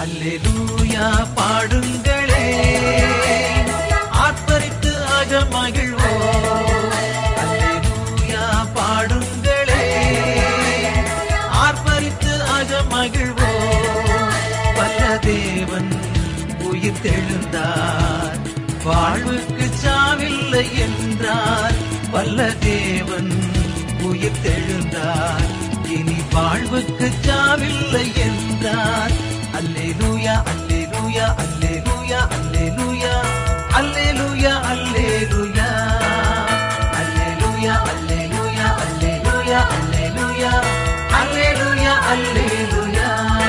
அல்லேலூயா பாடுங்களே ஆர்ப்பரித்து அக மகிழ்வோம் அல்லேலூயா பாடுங்களே ஆர்ப்பரித்து அக மகிழ்வோம் வல்ல தேவன் உயிர் தெழுந்தார் வாழ்வுக்கு சாவில்லை என்றார் வல்ல தேவன் உயிர் தெழுந்தார் இனி வாழ்வுக்கு சாவில்லை என்றார் அல்லேலூயா அல்லேலூயா அல்லேலூயா அல்லேலூயா அல்லேலூயா அல்லேலூயா அல்லேலூயா அல்லேலூயா அல்லேலூயா அல்லேலூயா அல்லேலூயா அல்லேலூயா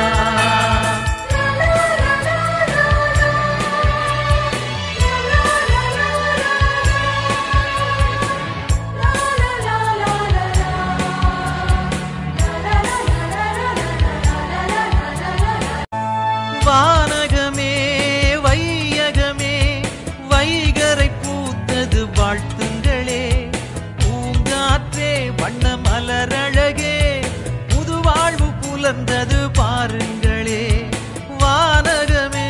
வானகமே வையகமே வைகரை பூத்தது வாழ்த்துங்களே பூங்காற்றே வண்ண மலரழகே புது வாழ்வு புலர்ந்தது பாருங்களே வானகமே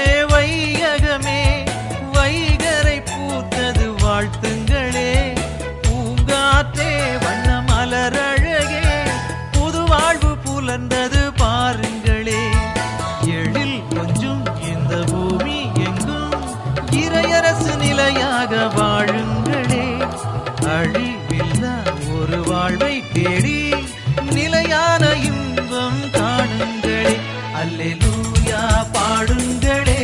வையகமே வைகரை பூத்தது வாழ்த்துங்களே பூங்காற்றே வண்ண மலரழகே புது வாழ்வு புலர்ந்தது பாருங்களே எழில் கொஞ்சம் இந்த பூமி எங்கும் இறையரசு நிலையாக வாழுங்களே அழிவில்லா ஒரு வாழ்வை தேடி நிலையான இன்பம் காணுங்களே அல்லேலூயா பாடுங்களே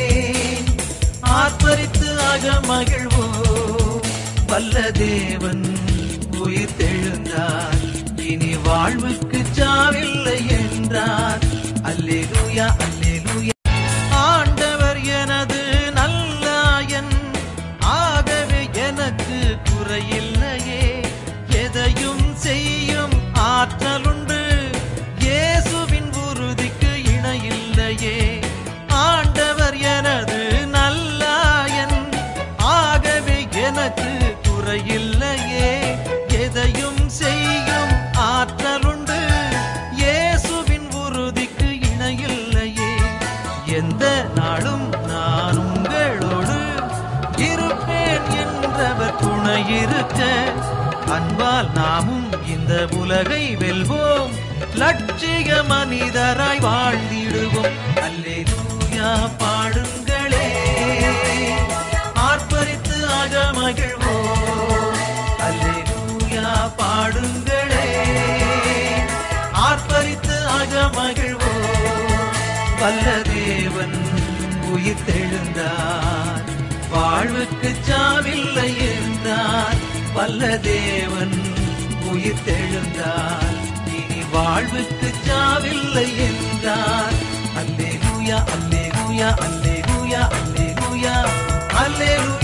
ஆர்ப்பரித்து அக மகிழ்வோம் வல்ல தேவன் உயிர் தெழுந்தார் இனி வாழ்வுக்கு சாவில்லை என்றார் அல்லேலூயா அல்லேலூயா ஆண்டவர் எனது நல்லாயன் ஆகவே எனக்கு குறையில்லையே எதையும் செய்யும் ஆற்றலுண்டு இயேசுவின் உறுதிக்கு இணையில்லையே ஆண்டவர் எனது நல்லாயன் ஆகவே எனக்கு குறையில்லையே எதையும் செய்யும் ஆற்றலுண்டு இயேசுவின் உறுதிக்கு இணையில்லையே எந்த நாளும் நான் உங்களோடு இருப்பேன் என்றவர் துணை இருக்க அன்பால் நாமும் இந்த உலகை வெல்வோம் லட்சிய மனிதராய் வாழ்ந்திடுவோம் அல்லேலூயா பாடுங்களே ஆர்ப்பரித்து அக மகிழ்வோம் அல்லேலூயா பாடுங்களே ஆர்ப்பரித்து அக மகிழ்வோம் வல்ல தேவன் உயிர் தெழுந்தார் வாழ்வுக்கு சாவில்லை என்றார் வல்ல தேவன் உயிர் தெழுந்தார் இனி வாழ்வுக்கு சாவில்லை என்றார் அல்லேலூயா அல்லேலூயா அல்லேலூயா அல்லேலூயா அல்லேலூயா